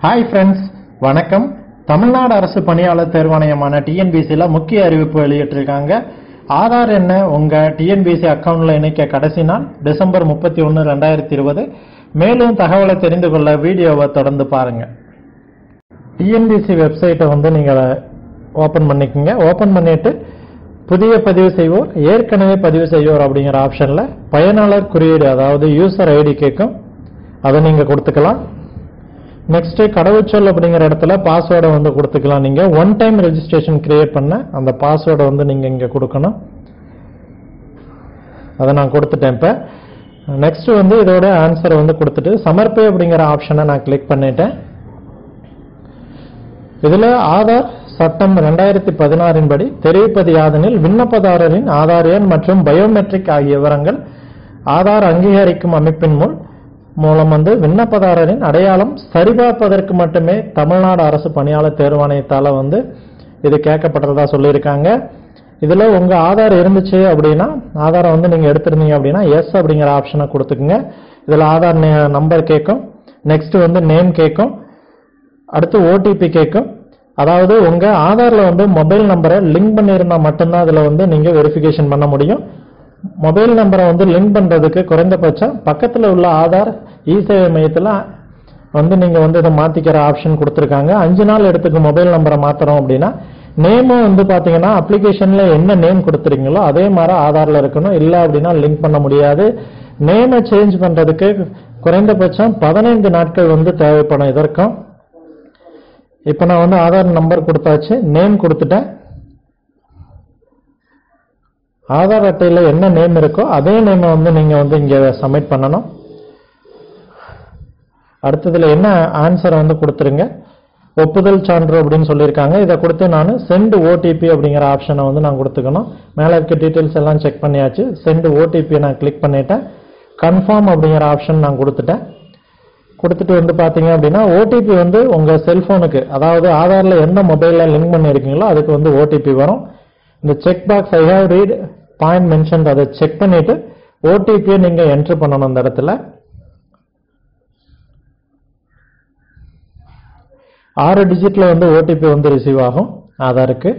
hi friends வணக்கம் தமிழ்நாடு அரசு பணியாளர் தேர்வாணையமான டிஎன்பிசியில் முக்கிய அறிவிப்பு வெளியிட்டிருக்காங்க ஆதார் எண்ணை உங்கள் டிஎன்பிசி அக்கவுண்ட்ல இணைக்க கடைசி நாள் டிசம்பர் முப்பத்தி ஒன்று ரெண்டாயிரத்தி இருபது மேலும் தகவலை தெரிந்து கொள்ள வீடியோவை தொடர்ந்து பாருங்க டிஎன்பிசி வெப்சைட்டை வந்து நீங்கள் ஓப்பன் பண்ணிக்கோங்க ஓப்பன் பண்ணிட்டு புதிய பதிவு செய்வோர் ஏற்கனவே பதிவு செய்வோர் அப்படிங்கிற ஆப்ஷனில் பயனாளர் குறியீடு அதாவது யூசர் ஐடி கேட்கும் அதை நீங்கள் கொடுத்துக்கலாம் நெக்ஸ்ட் கடவுச்சொல் அப்படிங்கிற இடத்துல பாஸ்வேர்டை வந்து கொடுத்துக்கலாம் நீங்க ஒன் டைம் ரெஜிஸ்ட்ரேஷன் கிரியேட் பண்ண அந்த பாஸ்வேர்டை வந்து நீங்க இங்க கொடுக்கணும் அதை நான் கொடுத்துட்டேன் இப்ப நெக்ஸ்ட் வந்து இதோட ஆன்சர் வந்து கொடுத்துட்டு சமர்ப்பை அப்படிங்கிற ஆப்ஷனை நான் கிளிக் பண்ணிட்டேன் இதுல ஆதார் சட்டம் ரெண்டாயிரத்தி பதினாறின் படி தெரிவிப்பது யாதெனில் விண்ணப்பதாரரின் ஆதார் எண் மற்றும் பயோமெட்ரிக் ஆகிய விவரங்கள் ஆதார் அங்கீகரிக்கும் அமைப்பின் மூலம் மூலம் வந்து விண்ணப்பதாரரின் அடையாளம் சரிபார்ப்பதற்கு மட்டுமே தமிழ்நாடு அரசு பணியாளர் தேர்வாணையத்தால வந்து இது கேட்கப்பட்டதா சொல்லியிருக்காங்க இதுல உங்க ஆதார் இருந்துச்சு அப்படின்னா ஆதாரை வந்து நீங்க எடுத்திருந்தீங்க அப்படின்னா எஸ் அப்படிங்கிற ஆப்ஷனை கொடுத்துக்குங்க இதுல ஆதார் நம்பர் கேட்கும் நெக்ஸ்ட் வந்து நேம் கேட்கும் அடுத்து ஓடிபி கேட்கும் அதாவது உங்க ஆதார்ல வந்து மொபைல் நம்பரை லிங்க் பண்ணியிருந்தா மட்டும்தான் அதுல வந்து நீங்க வெரிஃபிகேஷன் பண்ண முடியும் மொபைல் நம்பரை வந்து லிங்க் பண்றதுக்கு குறைந்தபட்சம் பக்கத்துல உள்ள ஆதார் இ சேவை மையத்துல வந்து நீங்க வந்து இதை மாத்திக்கிற ஆப்ஷன் கொடுத்துருக்காங்க அஞ்சு நாள் எடுத்துக்கு மொபைல் நம்பரை மாத்துறோம் அப்படின்னா நேமும் வந்து பாத்தீங்கன்னா அப்ளிகேஷன்ல என்ன நேம் கொடுத்துறீங்களோ அதே மாதிரி ஆதார்ல இருக்கணும் இல்ல அப்படின்னா லிங்க் பண்ண முடியாது நேமை சேஞ்ச் பண்றதுக்கு குறைந்தபட்சம் பதினைந்து நாட்கள் வந்து தேவைப்படும் இதற்கும் இப்ப நான் வந்து ஆதார் நம்பர் கொடுத்தாச்சு நேம் கொடுத்துட்டேன் ஆதார் அட்டையில என்ன நேம் இருக்கோ அதே நேமை வந்து நீங்க வந்து இங்க சப்மிட் பண்ணணும் அடுத்ததுல என்ன ஆன்சர் வந்து கொடுத்துருங்க ஒப்புதல் சான்று அப்படின்னு சொல்லியிருக்காங்க இதை கொடுத்து நான் சென்ட் ஓடிபி அப்படிங்கிற ஆப்ஷனை வந்து நான் கொடுத்துக்கணும் மேலே இருக்க டீட்டெயில்ஸ் எல்லாம் செக் பண்ணியாச்சு சென்ட் ஓடிபியை நான் கிளிக் பண்ணிட்டேன் கன்ஃபார்ம் அப்படிங்கிற ஆப்ஷன் நான் கொடுத்துட்டேன் கொடுத்துட்டு வந்து பார்த்தீங்க அப்படின்னா ஓடிபி வந்து உங்கள் செல்ஃபோனுக்கு அதாவது ஆதாரில் எந்த மொபைலில் லிங்க் பண்ணியிருக்கீங்களோ அதுக்கு வந்து ஓடிபி வரும் இந்த check box I have read point mention அதை செக் பண்ணிட்டு ஓடிபியை நீங்கள் என்ட்ரு பண்ணணும் அந்த இடத்துல ஆறு டிஜிட்ல வந்து ஓடிபி வந்து ரிசீவ் ஆகும் ஆதாருக்கு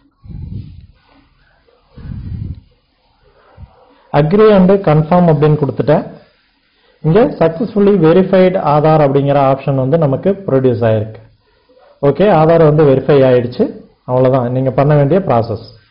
அக்ரி அண்ட் கன்ஃபார்ம் அப்படின்னு கொடுத்துட்டேன் இங்க சக்சஸ்ஃபுல்லி வெரிஃபைடு ஆதார் அப்படிங்கிற ஆப்ஷன் வந்து நமக்கு ப்ரொடியூஸ் ஆயிருக்கு ஓகே ஆதார் வந்து வெரிஃபை ஆயிடுச்சு அவ்வளவுதான் நீங்க பண்ண வேண்டிய ப்ராசஸ்